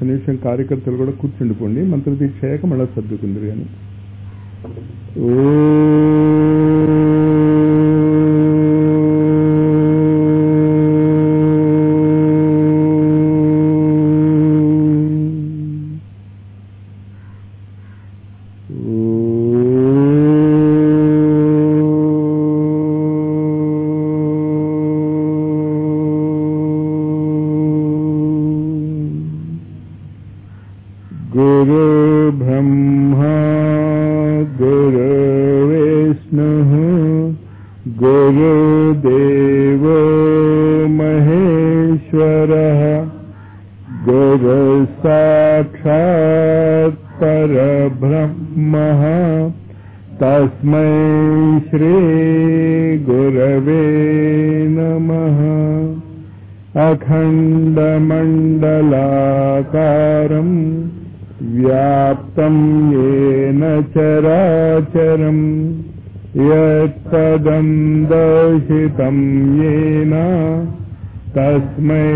నిమిషం కార్యకర్తలు కూడా కూర్చుండిపోండి మంత్రదీక్ష అయ్యాక మళ్ళీ సర్దుకుందరు కానీ गुरु ब्रह्मा गुरुविष्णुः गुरुदेवो महेश्वरः गुरुसाक्षात् परब्रह्मः तस्मै श्रीगुरवे नमः अखण्डमण्डलाकारम् व्याप्तं येन चराचरम् यत्पदं दर्शितं येन तस्मै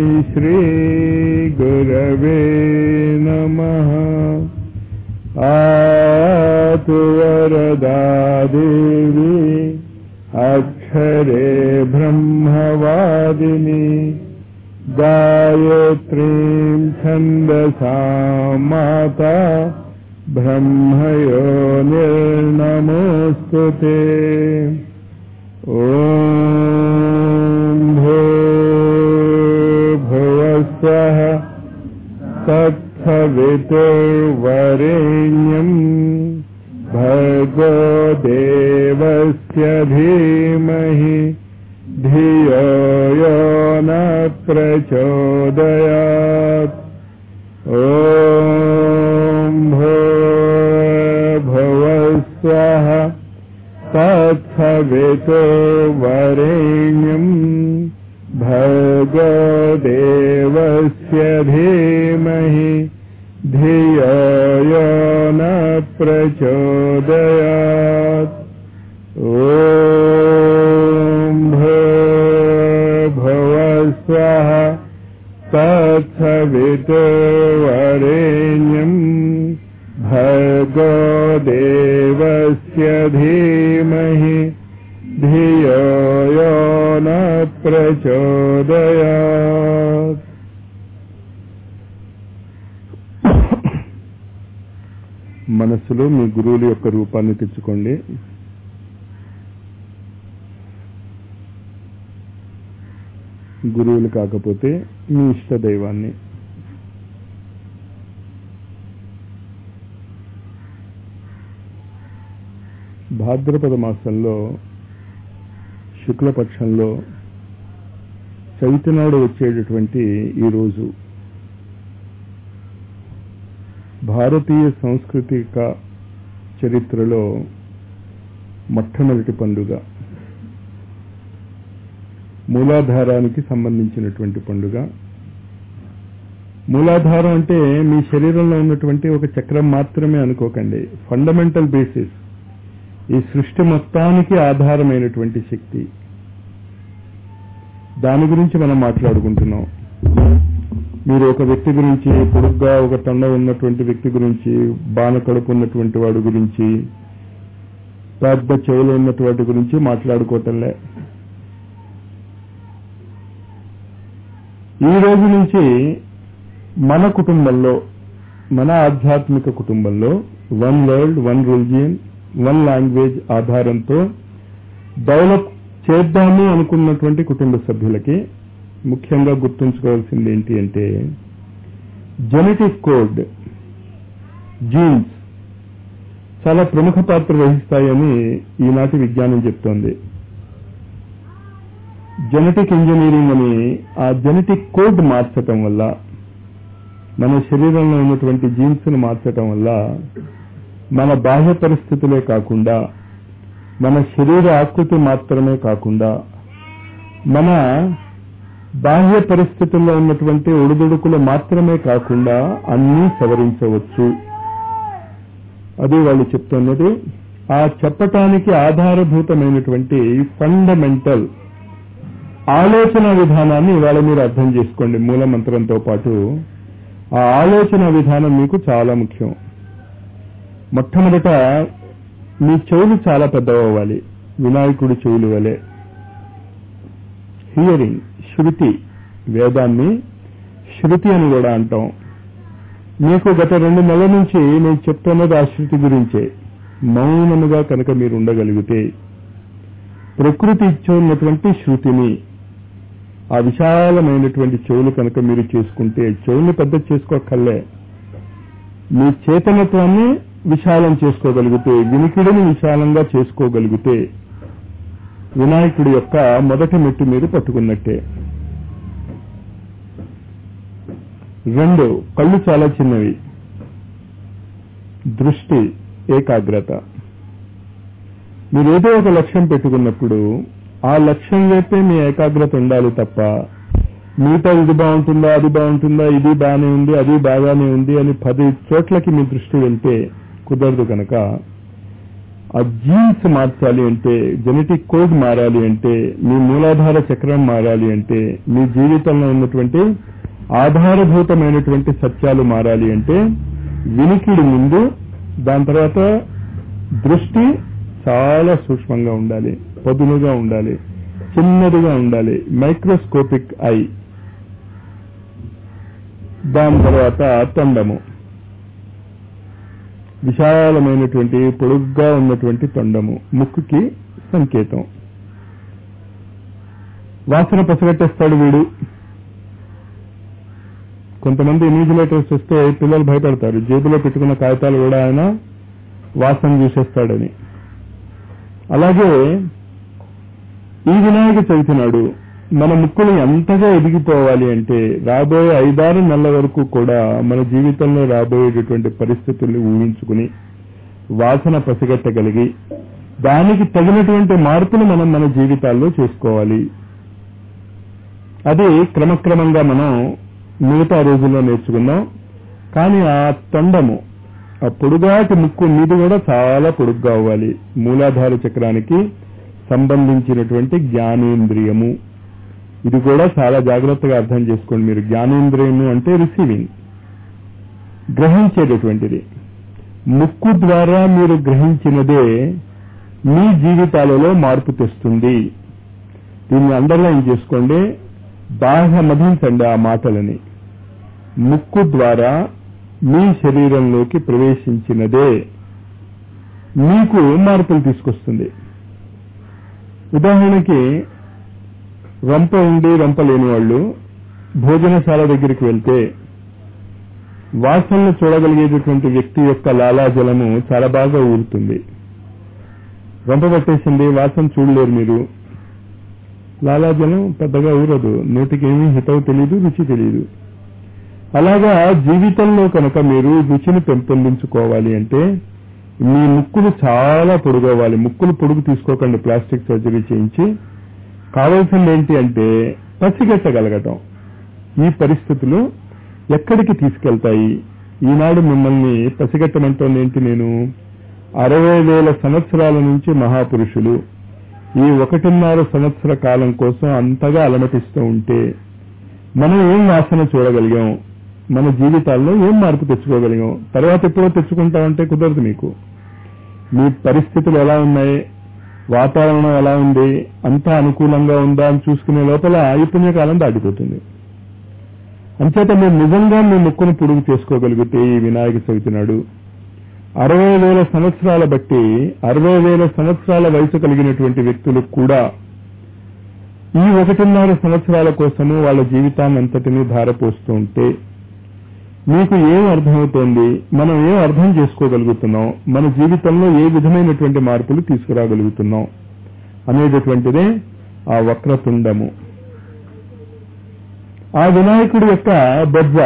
श्रीगुरवे नमः आतु वरदा देवी अक्षरे ब्रह्मवादिनी गायत्रीं छन्दसा माता ब्रह्मयो निर्नमोऽस्तु ते ॐ भूर्भुवस्वः तत्सवितुर्वरेण्यम् भर्गो देवस्य धीमहि धियो यो न प्रचोदयात् ॐ भूर्भुवस्वः तत्सवितुर्वरेण्यम् भर्गो देवस्य धीमहि धियो यो न प्रचोदयात् ॐ भूर्भुवस्वः तत्सवितुर्वरेण्यम् भर्गो देवस्य धीमहि धियो यो न प्रचोदयात् మనస్సులో మీ గురువుల యొక్క రూపాన్ని తెచ్చుకోండి గురువులు కాకపోతే మీ ఇష్ట దైవాన్ని భాద్రపద మాసంలో శుక్లపక్షంలో చైతన్యుడు వచ్చేటటువంటి ఈ రోజు భారతీయ సాంస్కృతిక చరిత్రలో మొట్టమొదటి పండుగ మూలాధారానికి సంబంధించినటువంటి పండుగ మూలాధారం అంటే మీ శరీరంలో ఉన్నటువంటి ఒక చక్రం మాత్రమే అనుకోకండి ఫండమెంటల్ బేసిస్ ఈ సృష్టి మొత్తానికి ఆధారమైనటువంటి శక్తి దాని గురించి మనం మాట్లాడుకుంటున్నాం మీరు ఒక వ్యక్తి గురించి పొడుగ్గా ఒక తండ ఉన్నటువంటి వ్యక్తి గురించి బాణ కడుపు ఉన్నటువంటి వాడి గురించి పెద్ద చెవులు ఉన్నటువంటి గురించి మాట్లాడుకోవటంలే ఈ రోజు నుంచి మన కుటుంబంలో మన ఆధ్యాత్మిక కుటుంబంలో one world one religion one language ఆధారంతో డెవలప్ చేద్దాము అనుకున్నటువంటి కుటుంబ సభ్యులకి ముఖ్యంగా గుర్తుంచుకోవాల్సింది ఏంటి అంటే జెనెటిక్ కోడ్ జీన్స్ చాలా ప్రముఖ పాత్ర వహిస్తాయని ఈనాటి విజ్ఞానం చెప్తోంది జెనెటిక్ ఇంజనీరింగ్ అని ఆ జెనెటిక్ కోడ్ మార్చటం వల్ల మన శరీరంలో ఉన్నటువంటి జీన్స్ ను మార్చటం వల్ల మన బాహ్య పరిస్థితులే కాకుండా మన శరీర ఆకృతి మాత్రమే కాకుండా మన బాహ్య పరిస్థితుల్లో ఉన్నటువంటి ఒడిదుడుకులు మాత్రమే కాకుండా అన్నీ సవరించవచ్చు అది వాళ్ళు చెప్తున్నది ఆ చెప్పటానికి ఆధారభూతమైనటువంటి ఫండమెంటల్ ఆలోచన విధానాన్ని ఇవాళ మీరు అర్థం చేసుకోండి మూల మంత్రంతో పాటు ఆ ఆలోచన విధానం మీకు చాలా ముఖ్యం మొట్టమొదట మీ చెవులు చాలా పెద్దవవ్వాలి వినాయకుడి చెవులు వలె హియరింగ్ శృతి వేదాన్ని శృతి అని కూడా అంటాం మీకు గత రెండు నెలల నుంచి నేను చెప్తున్నది ఆ శృతి గురించే మౌనముగా కనుక మీరు ఉండగలిగితే ప్రకృతి ఇచ్చి ఉన్నటువంటి శృతిని ఆ విశాలమైనటువంటి చెవులు కనుక మీరు చేసుకుంటే చెవుల్ని పెద్ద చేసుకోకర్లే మీ చేతనత్వాన్ని విశాలం చేసుకోగలిగితే వినికిడిని విశాలంగా చేసుకోగలిగితే వినాయకుడి యొక్క మొదటి మెట్టు మీరు పట్టుకున్నట్టే రెండు కళ్ళు చాలా చిన్నవి దృష్టి ఏకాగ్రత మీరు ఏదో ఒక లక్ష్యం పెట్టుకున్నప్పుడు ఆ లక్ష్యం వైపే మీ ఏకాగ్రత ఉండాలి తప్ప మిగతా ఇది బాగుంటుందా అది బాగుంటుందా ఇది బాగానే ఉంది అది బాగానే ఉంది అని పది చోట్లకి మీ దృష్టి వెళ్తే కుదరదు కనుక ఆ జీన్స్ మార్చాలి అంటే జెనెటిక్ కోడ్ మారాలి అంటే మీ మూలాధార చక్రం మారాలి అంటే మీ జీవితంలో ఉన్నటువంటి ఆధారభూతమైనటువంటి సత్యాలు మారాలి అంటే వినికిడి ముందు దాని తర్వాత దృష్టి చాలా సూక్ష్మంగా ఉండాలి పదునుగా ఉండాలి చిన్నదిగా ఉండాలి మైక్రోస్కోపిక్ ఐ దాని తర్వాత తొండము విశాలమైనటువంటి పొడుగ్గా ఉన్నటువంటి తొండము ముక్కుకి సంకేతం వాసన పసిగట్టేస్తాడు వీడు కొంతమంది ఇన్విజిలేటర్స్ వస్తే పిల్లలు భయపడతారు జేబులో పెట్టుకున్న కాగితాలు కూడా ఆయన వాసన చూసేస్తాడని అలాగే ఈ వినాయక చవితి నాడు మన ముక్కులు ఎంతగా ఎదిగిపోవాలి అంటే రాబోయే ఐదారు నెలల వరకు కూడా మన జీవితంలో రాబోయేటటువంటి పరిస్థితుల్ని ఊహించుకుని వాసన పసిగట్టగలిగి దానికి తగినటువంటి మార్పులు మనం మన జీవితాల్లో చేసుకోవాలి అది క్రమక్రమంగా మనం మిగతా రోజుల్లో నేర్చుకున్నాం కానీ ఆ తొండము ఆ పొడుగాటి ముక్కు మీద కూడా చాలా పొడుగ్గా అవ్వాలి మూలాధార చక్రానికి సంబంధించినటువంటి జ్ఞానేంద్రియము ఇది కూడా చాలా జాగ్రత్తగా అర్థం చేసుకోండి మీరు జ్ఞానేంద్రియము అంటే రిసీవింగ్ గ్రహించేటటువంటిది ముక్కు ద్వారా మీరు గ్రహించినదే మీ జీవితాలలో మార్పు తెస్తుంది దీన్ని అండర్లైన్ చేసుకోండి బాగా మధించండి ఆ మాటలని ముక్కు ద్వారా మీ శరీరంలోకి ప్రవేశించినదే మీకు మార్పులు తీసుకొస్తుంది ఉదాహరణకి రంప ఉండి రంప లేని వాళ్ళు భోజనశాల దగ్గరికి వెళ్తే వాసనలు చూడగలిగేటటువంటి వ్యక్తి యొక్క లాలాజలము చాలా బాగా ఊరుతుంది రంప పట్టేసింది వాసన చూడలేరు మీరు లాలాజలం పెద్దగా ఊరదు నోటికి ఏమీ హితవు తెలియదు రుచి తెలియదు అలాగా జీవితంలో కనుక మీరు రుచిని పెంపొందించుకోవాలి అంటే మీ ముక్కులు చాలా పొడుగవ్వాలి ముక్కులు పొడుగు తీసుకోకండి ప్లాస్టిక్ సర్జరీ చేయించి కావాల్సింది ఏంటి అంటే పసిగట్టగలగటం ఈ పరిస్థితులు ఎక్కడికి తీసుకెళ్తాయి ఈనాడు మిమ్మల్ని పసిగట్టమంటోంది ఏంటి నేను అరవై వేల సంవత్సరాల నుంచి మహాపురుషులు ఈ ఒకటిన్నర సంవత్సర కాలం కోసం అంతగా అలమటిస్తూ ఉంటే మనం ఏం వాసన చూడగలిగాం మన జీవితాల్లో ఏం మార్పు తెచ్చుకోగలిగాం తర్వాత ఎప్పుడో తెచ్చుకుంటామంటే కుదరదు మీకు మీ పరిస్థితులు ఎలా ఉన్నాయి వాతావరణం ఎలా ఉంది అంతా అనుకూలంగా ఉందా అని చూసుకునే లోపల ఈ పుణ్యకాలం దాటిపోతుంది అంచేత మీరు నిజంగా మీ ముక్కును పొడుగు చేసుకోగలిగితే ఈ వినాయక చవితి నాడు అరవై వేల సంవత్సరాల బట్టి అరవై వేల సంవత్సరాల వయసు కలిగినటువంటి వ్యక్తులు కూడా ఈ ఒకటిన్నర సంవత్సరాల కోసము వాళ్ళ జీవితాన్ని అంతటినీ ధారపోస్తూ ఉంటే మీకు ఏం అర్థమవుతోంది మనం ఏం అర్థం చేసుకోగలుగుతున్నాం మన జీవితంలో ఏ విధమైనటువంటి మార్పులు తీసుకురాగలుగుతున్నాం అనేటటువంటిదే ఆ వక్రతుండము ఆ వినాయకుడి యొక్క బొజ్జ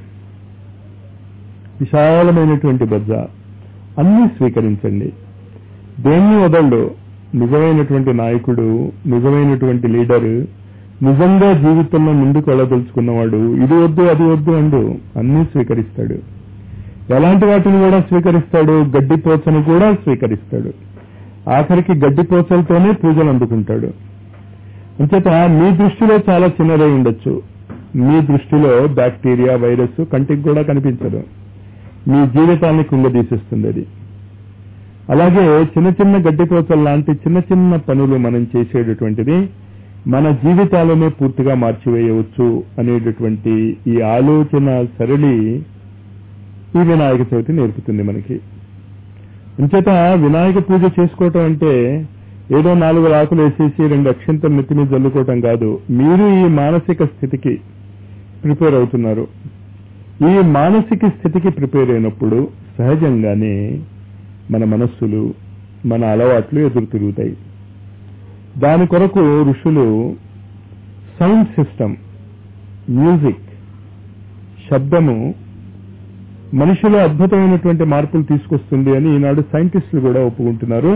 విశాలమైనటువంటి బొజ్జ అన్ని స్వీకరించండి దేన్ని వదలడు నిజమైనటువంటి నాయకుడు నిజమైనటువంటి లీడరు నిజంగా జీవితంలో ముందుకు వెళ్ళదలుచుకున్నవాడు ఇది వద్దు అది వద్దు అండు అన్ని స్వీకరిస్తాడు ఎలాంటి వాటిని కూడా స్వీకరిస్తాడు గడ్డి పోచను కూడా స్వీకరిస్తాడు ఆఖరికి గడ్డి పోచలతోనే పూజలు అందుకుంటాడు అంచేత మీ దృష్టిలో చాలా చిన్నదై ఉండొచ్చు మీ దృష్టిలో బ్యాక్టీరియా వైరస్ కంటికి కూడా కనిపించదు మీ జీవితాన్ని కుంగదీసేస్తుంది అది అలాగే చిన్న చిన్న గడ్డిపోచలు లాంటి చిన్న చిన్న పనులు మనం చేసేటటువంటిది మన జీవితాలనే పూర్తిగా మార్చివేయవచ్చు అనేటటువంటి ఈ ఆలోచన సరళి ఈ వినాయక చవితి నేర్పుతుంది మనకి అంచేత వినాయక పూజ చేసుకోవటం అంటే ఏదో నాలుగు ఆకులు వేసేసి రెండు అక్షంతలు నెత్తి మీద జల్లుకోవటం కాదు మీరు ఈ మానసిక స్థితికి ప్రిపేర్ అవుతున్నారు ఈ మానసిక స్థితికి ప్రిపేర్ అయినప్పుడు సహజంగానే మన మనస్సులు మన అలవాట్లు ఎదురు తిరుగుతాయి దాని కొరకు ఋషులు సౌండ్ సిస్టమ్ మ్యూజిక్ శబ్దము మనిషిలో అద్భుతమైనటువంటి మార్పులు తీసుకొస్తుంది అని ఈనాడు సైంటిస్టులు కూడా ఒప్పుకుంటున్నారు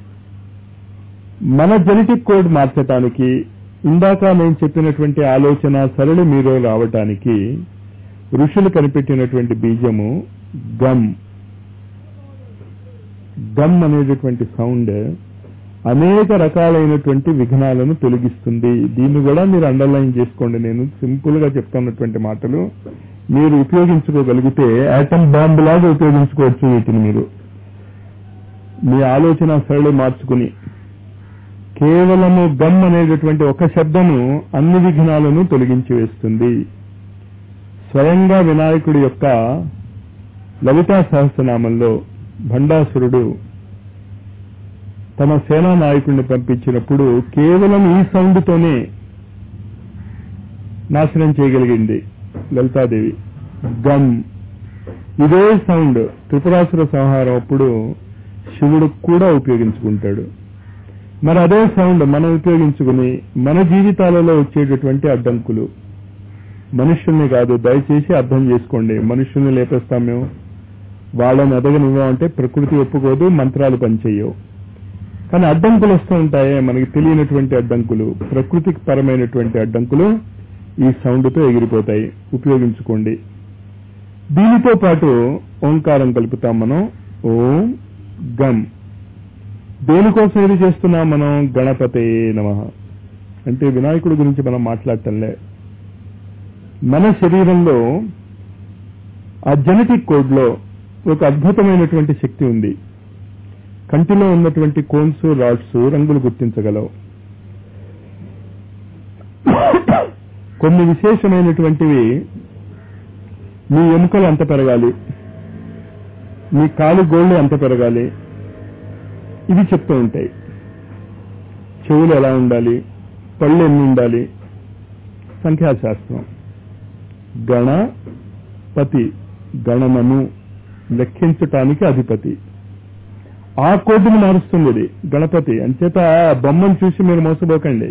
మన జెనెటిక్ కోడ్ మార్చటానికి ఇందాక నేను చెప్పినటువంటి ఆలోచన సరళి మీలో రావటానికి ఋషులు కనిపెట్టినటువంటి బీజము గమ్ గమ్ అనేటటువంటి సౌండ్ అనేక రకాలైనటువంటి విఘ్నాలను తొలగిస్తుంది దీన్ని కూడా మీరు అండర్లైన్ చేసుకోండి నేను సింపుల్ గా చెప్తున్నటువంటి మాటలు మీరు ఉపయోగించుకోగలిగితే యాటమ్ బాంబు లాగా ఉపయోగించుకోవచ్చు వీటిని మీరు మీ ఆలోచన సరళి మార్చుకుని కేవలము గమ్ అనేటటువంటి ఒక శబ్దము అన్ని విఘ్నాలను తొలగించి వేస్తుంది స్వయంగా వినాయకుడి యొక్క లలితా సహస్రనామంలో భండాసురుడు తన సేనా నాయకుడిని పంపించినప్పుడు కేవలం ఈ సౌండ్తోనే నాశనం చేయగలిగింది లలితాదేవి గమ్ ఇదే సౌండ్ త్రిపురాసుర సంహారం అప్పుడు శివుడు కూడా ఉపయోగించుకుంటాడు మరి అదే సౌండ్ మనం ఉపయోగించుకుని మన జీవితాలలో వచ్చేటటువంటి అడ్డంకులు మనుషుల్ని కాదు దయచేసి అర్థం చేసుకోండి మనుషుల్ని లేపేస్తాం మేము వాళ్ళని ఎదగనివ్వమంటే ప్రకృతి ఒప్పుకోదు మంత్రాలు పనిచేయవు కానీ అడ్డంకులు వస్తూ ఉంటాయే మనకి తెలియనటువంటి అడ్డంకులు ప్రకృతికి పరమైనటువంటి అడ్డంకులు ఈ సౌండ్తో ఎగిరిపోతాయి ఉపయోగించుకోండి దీనితో పాటు ఓంకారం కలుపుతాం మనం ఓం గమ్ దేనికోసం ఇది చేస్తున్నాం మనం గణపతే నమ అంటే వినాయకుడి గురించి మనం మాట్లాడటంలే మన శరీరంలో ఆ జెనెటిక్ కోడ్ లో ఒక అద్భుతమైనటువంటి శక్తి ఉంది కంటిలో ఉన్నటువంటి కోన్స్ రాడ్స్ రంగులు గుర్తించగలవు కొన్ని విశేషమైనటువంటివి మీ ఎముకలు ఎంత పెరగాలి మీ కాలు గోళ్ళు ఎంత పెరగాలి ఇవి చెప్తూ ఉంటాయి చెవులు ఎలా ఉండాలి పళ్ళు ఎన్ని ఉండాలి సంఖ్యాశాస్త్రం గణపతి గణనము లెక్కించటానికి అధిపతి ఆ కోడ్ని మారుస్తుంది ఇది గణపతి అంచేత ఆ బొమ్మను చూసి మీరు మోసపోకండి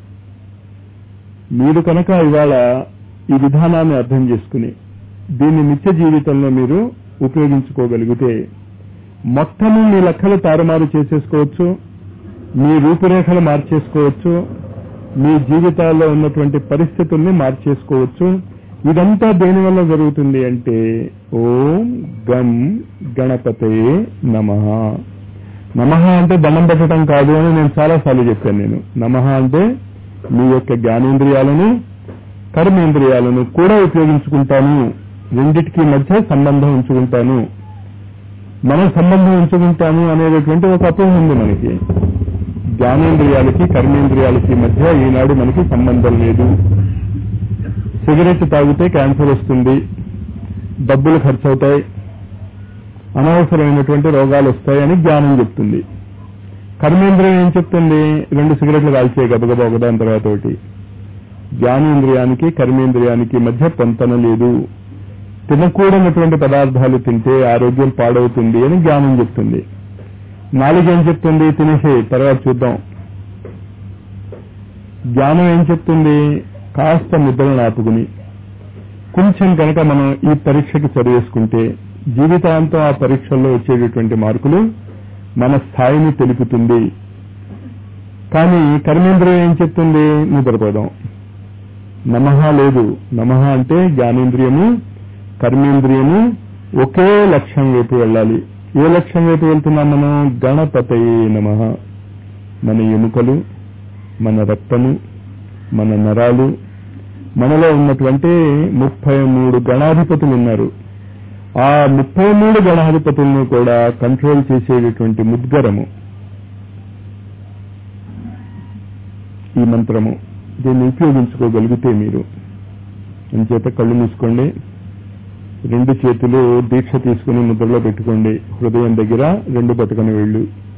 మీరు కనుక ఇవాళ ఈ విధానాన్ని అర్థం చేసుకుని దీన్ని నిత్య జీవితంలో మీరు ఉపయోగించుకోగలిగితే మొత్తము మీ లెక్కలు తారుమారు చేసేసుకోవచ్చు మీ రూపురేఖలు మార్చేసుకోవచ్చు మీ జీవితాల్లో ఉన్నటువంటి పరిస్థితుల్ని మార్చేసుకోవచ్చు ఇదంతా దేని వల్ల జరుగుతుంది అంటే ఓం గం గణపతే నమ నమ అంటే దండం పెట్టడం కాదు అని నేను చాలాసార్లు చెప్పాను నేను నమ అంటే మీ యొక్క జ్ఞానేంద్రియాలను కర్మేంద్రియాలను కూడా ఉపయోగించుకుంటాను రెండిటికి మధ్య సంబంధం ఉంచుకుంటాను మనం సంబంధం ఉంచుకుంటాము అనేటటువంటి ఒక అపోహ ఉంది మనకి జ్ఞానేంద్రియాలకి కర్మేంద్రియాలకి మధ్య ఈనాడు మనకి సంబంధం లేదు సిగరెట్ తాగితే క్యాన్సర్ వస్తుంది డబ్బులు ఖర్చు అవుతాయి అనవసరమైనటువంటి రోగాలు వస్తాయని జ్ఞానం చెప్తుంది కర్మేంద్రియం ఏం చెప్తుంది రెండు సిగరెట్లు కాల్చే గబగబా ఒకదాని తర్వాత ఒకటి జ్ఞానేంద్రియానికి కర్మేంద్రియానికి మధ్య పొంతన లేదు తినకూడనటువంటి పదార్థాలు తింటే ఆరోగ్యం పాడవుతుంది అని జ్ఞానం చెప్తుంది నాలుగు ఏం చెప్తుంది తినేసే తర్వాత చూద్దాం జ్ఞానం ఏం చెప్తుంది కాస్త నిద్రను ఆపుకుని కొంచెం కనుక మనం ఈ పరీక్షకి చదివేసుకుంటే జీవితాంతం ఆ పరీక్షల్లో వచ్చేటటువంటి మార్కులు మన స్థాయిని తెలుపుతుంది కానీ కర్మేంద్రియం ఏం చెప్తుంది నిద్రపోదాం నమః లేదు నమః అంటే జ్ఞానేంద్రియము కర్మేంద్రియము ఒకే లక్ష్యం వైపు వెళ్ళాలి ఏ లక్ష్యం వైపు వెళ్తున్నాం మనం గణపతయే నమ మన ఎముకలు మన రక్తము మన నరాలు మనలో ఉన్నటువంటి ముప్పై మూడు గణాధిపతులు ఉన్నారు ఆ ముప్పై మూడు గణాధిపతులను కూడా కంట్రోల్ చేసేటటువంటి ముద్గరము ఈ మంత్రము దీన్ని ఉపయోగించుకోగలిగితే మీరు అంచేత కళ్ళు మూసుకోండి రెండు చేతులు దీక్ష తీసుకుని ముద్రలో పెట్టుకోండి హృదయం దగ్గర రెండు బతకని వేళ్ళు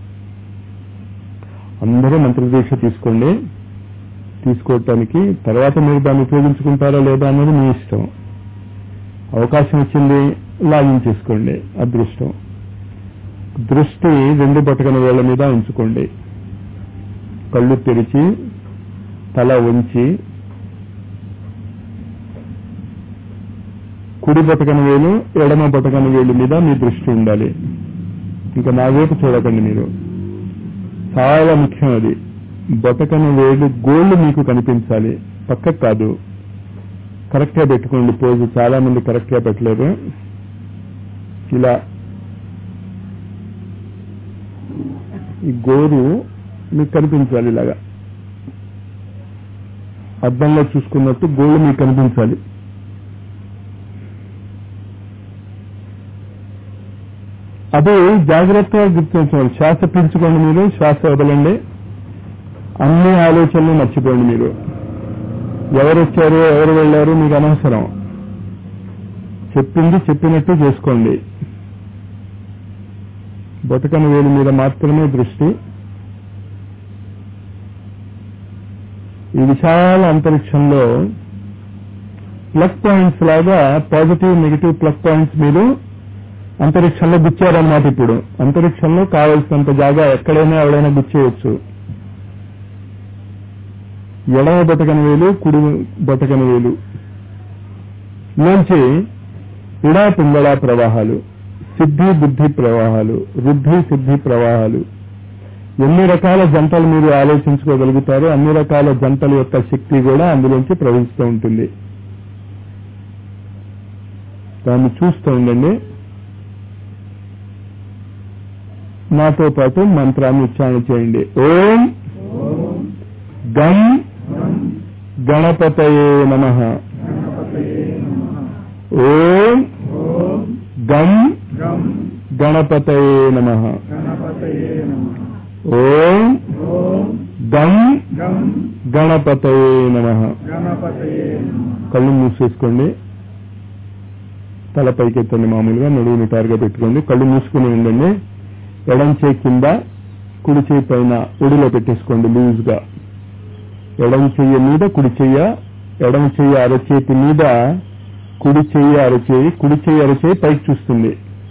అందరూ మంత్రదీక్ష తీసుకోండి తీసుకోవటానికి తర్వాత మీరు దాన్ని ఉపయోగించుకుంటారా లేదా అన్నది మీ ఇష్టం అవకాశం వచ్చింది లాగిన్ చేసుకోండి అదృష్టం దృష్టి రెండు బతకని వేళ్ల మీద ఉంచుకోండి కళ్ళు తెరిచి తల వంచి కుడి బతకని వేలు ఎడమ బతకని వేలు మీద మీ దృష్టి ఉండాలి ఇంకా నా వైపు చూడకండి మీరు చాలా ముఖ్యం అది బతకని వేలు గోళ్లు మీకు కనిపించాలి పక్కకు కాదు కరెక్ట్ గా పెట్టుకోండి పోజు చాలా మంది కరెక్ట్ గా పెట్టలేరు ఇలా ఈ గోరు మీకు కనిపించాలి ఇలాగా అద్దంలో చూసుకున్నట్టు గోళ్ళు మీకు కనిపించాలి అది జాగ్రత్తగా గుర్తించండి శ్వాస పీల్చుకోండి మీరు శ్వాస వదలండి అన్ని ఆలోచనలు మర్చిపోండి మీరు ఎవరు వచ్చారు ఎవరు వెళ్ళారు మీకు అనవసరం చెప్పింది చెప్పినట్టు చేసుకోండి బతుకని వేలు మీద మాత్రమే దృష్టి ఈ విశాల అంతరిక్షంలో ప్లగ్ పాయింట్స్ లాగా పాజిటివ్ నెగిటివ్ ప్లగ్ పాయింట్స్ మీరు అంతరిక్షంలో గుచ్చారన్నమాట ఇప్పుడు అంతరిక్షంలో కావలసినంత జాగా ఎక్కడైనా ఎవడైనా గుచ్చేయచ్చు ఎడమ బతకని వేలు కుడి బతకని వేలు నుంచి ఇడా పింగళ ప్రవాహాలు సిద్ధి బుద్ధి ప్రవాహాలు వృద్ధి సిద్ధి ప్రవాహాలు ఎన్ని రకాల జంటలు మీరు ఆలోచించుకోగలుగుతారో అన్ని రకాల జంటల యొక్క శక్తి కూడా అందులోంచి ప్రవహిస్తూ ఉంటుంది దాన్ని చూస్తూ ఉండండి నాతో పాటు మంత్రాన్ని ఉచ్చారణ చేయండి ఓం గం గణపతయే నమ ఓం గం గణపతయే నమ ఓం గం గణపతయే నమ కళ్ళు మూసేసుకోండి తల పైకెత్తండి మామూలుగా నడువు నిటారుగా పెట్టుకోండి కళ్ళు మూసుకుని ఉండండి ఎడం చేయి కింద కుడి చేయి పైన ఒడిలో పెట్టేసుకోండి లూజ్ గా ఎడం చెయ్యి మీద కుడి చెయ్య ఎడమ చెయ్యి అరచేతి మీద కుడి చెయ్యి అరచేయి కుడి చెయ్యి అరచేయి పైకి చూస్తుంది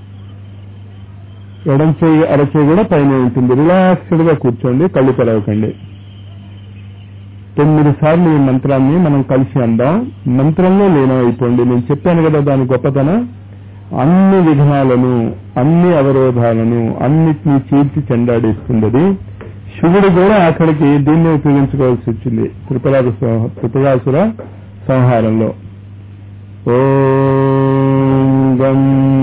ఎడం చెయ్యి అరచేయి కూడా పైన ఉంటుంది రిలాక్స్డ్ గా కూర్చోండి కళ్ళు తెరవకండి తొమ్మిది సార్లు ఈ మంత్రాన్ని మనం కలిసి అందాం మంత్రంలో లీనమైపోండి నేను చెప్పాను కదా దాని గొప్పతనం అన్ని విఘ్నాలను అన్ని అవరోధాలను అన్నిటినీ చీల్చి చెండాడేస్తుంది అది శివుడు కూడా అక్కడికి దీన్ని ఉపయోగించుకోవాల్సి వచ్చింది త్రిపురాసు త్రిపురాసుర సంహారంలో ఓం గం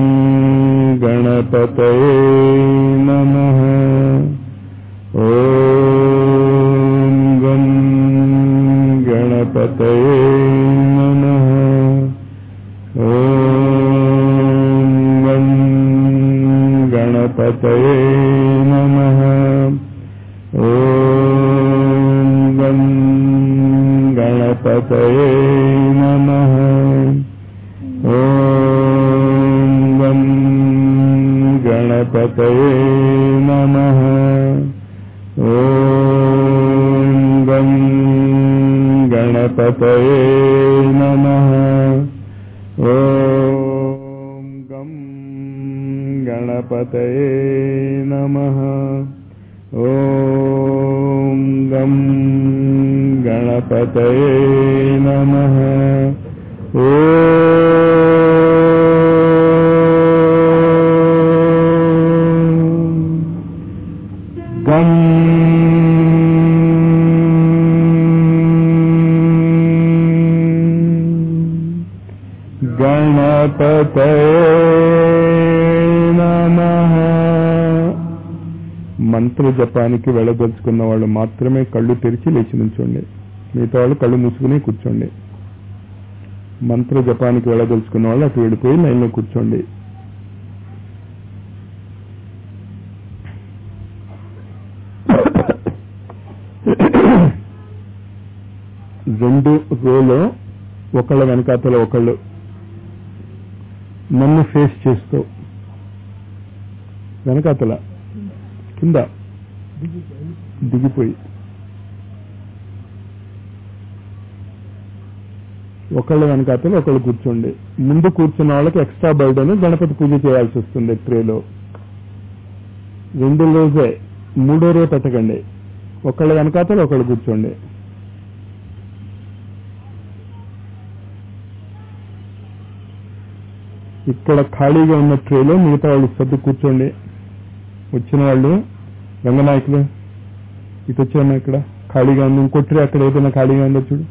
గణపతయే నమ ఓం గం గణపతయే నమ ఓం గం గణపతయే నమ ఓం గం గణపతయే నమ ఓం గం గణపతయే నమ ఓం గం గణపతయే నమ ఓం గం గణపతయే నమ ఓం గం గణపతయే నమ గం గణపతయే నమ మంత్ర జపానికి వెళ్ళదలుచుకున్న వాళ్ళు మాత్రమే కళ్ళు తెరిచి లేచి నుంచోండి మిగతా వాళ్ళు కళ్ళు మూసుకుని కూర్చోండి మంత్ర జపానికి వెళ్ళదలుచుకున్న వాళ్ళు అటు వెళ్ళిపోయి లైన్లో కూర్చోండి రెండు రోలో ఒకళ్ళ వెనకాతల ఒకళ్ళు నన్ను ఫేస్ చేస్తూ వెనకాతల కింద దిగిపోయి ఒకళ్ళ వెనకాతలు ఒకళ్ళు కూర్చోండి ముందు కూర్చున్న వాళ్ళకి ఎక్స్ట్రా బర్డన్ గణపతి పూజ చేయాల్సి వస్తుంది ట్రేలో రెండు రోజే మూడో రోజు పెట్టకండి ఒకళ్ళ వెనకాతలు ఒకళ్ళు కూర్చోండి ఇక్కడ ఖాళీగా ఉన్న ట్రేలో మిగతా వాళ్ళు సర్దు కూర్చోండి వచ్చిన వాళ్ళు రంగనాయకులు ఇటు వచ్చాను ఇక్కడ ఖాళీగా ఉంది ఇంకో ట్రే అక్కడ ఏదైనా ఖాళీగా ఉందో చూడు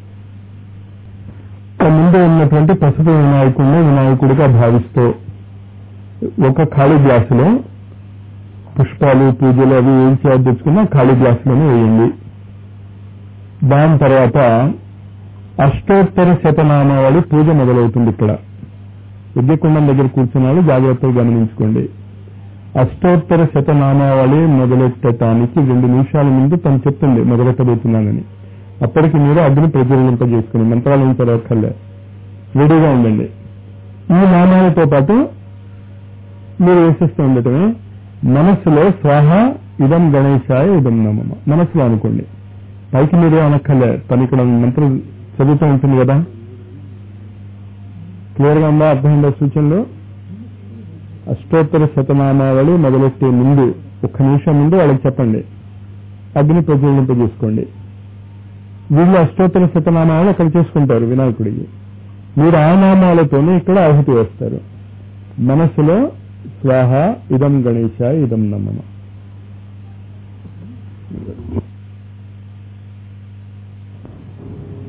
ముందు ఉన్నటువంటి పసుపు వినాయకుడిని వినాయకుడిగా భావిస్తూ ఒక ఖాళీ గ్లాసులో పుష్పాలు పూజలు అవి ఏం చేయాలి తెచ్చుకున్నా ఖాళీ గ్లాసులోనే వేయండి దాని తర్వాత అష్టోత్తర శతనామావళి పూజ మొదలవుతుంది ఇక్కడ యజ్ఞకుండం దగ్గర కూర్చున్న వాళ్ళు జాగ్రత్తగా గమనించుకోండి అష్టోత్తర శతనామావళి మొదలెట్టడానికి రెండు నిమిషాల ముందు తను చెప్తుంది మొదలెట్టబోతున్నానని అప్పటికి మీరు అగ్ని ప్రజ్వలింపజేసుకుని మంత్రాలు ఏం చదవక్కర్లే రెడీగా ఉండండి ఈ నామాలతో పాటు మీరు వేసేస్తూ ఉండటమే మనస్సులో స్వాహ ఇదం గణేశాయ ఇదం నమమ మనస్సులో అనుకోండి పైకి మీరే అనక్కర్లే తను ఇక్కడ మంత్రం చదువుతూ ఉంటుంది కదా క్లియర్ గా ఉందా అర్థమైందా సూచనలు అష్టోత్తర శతనామావళి మొదలెట్టే ముందు ఒక్క నిమిషం ముందు వాళ్ళకి చెప్పండి అగ్ని ప్రజ్వలింపజేసుకోండి వీళ్ళు అష్టోత్తర శతనామాలు అక్కడ చేసుకుంటారు వినాయకుడికి మీరు ఆ నామాలతోనే ఇక్కడ ఆహుతి వేస్తారు మనసులో స్వాహ ఇదం గణేశ ఇదం నమమ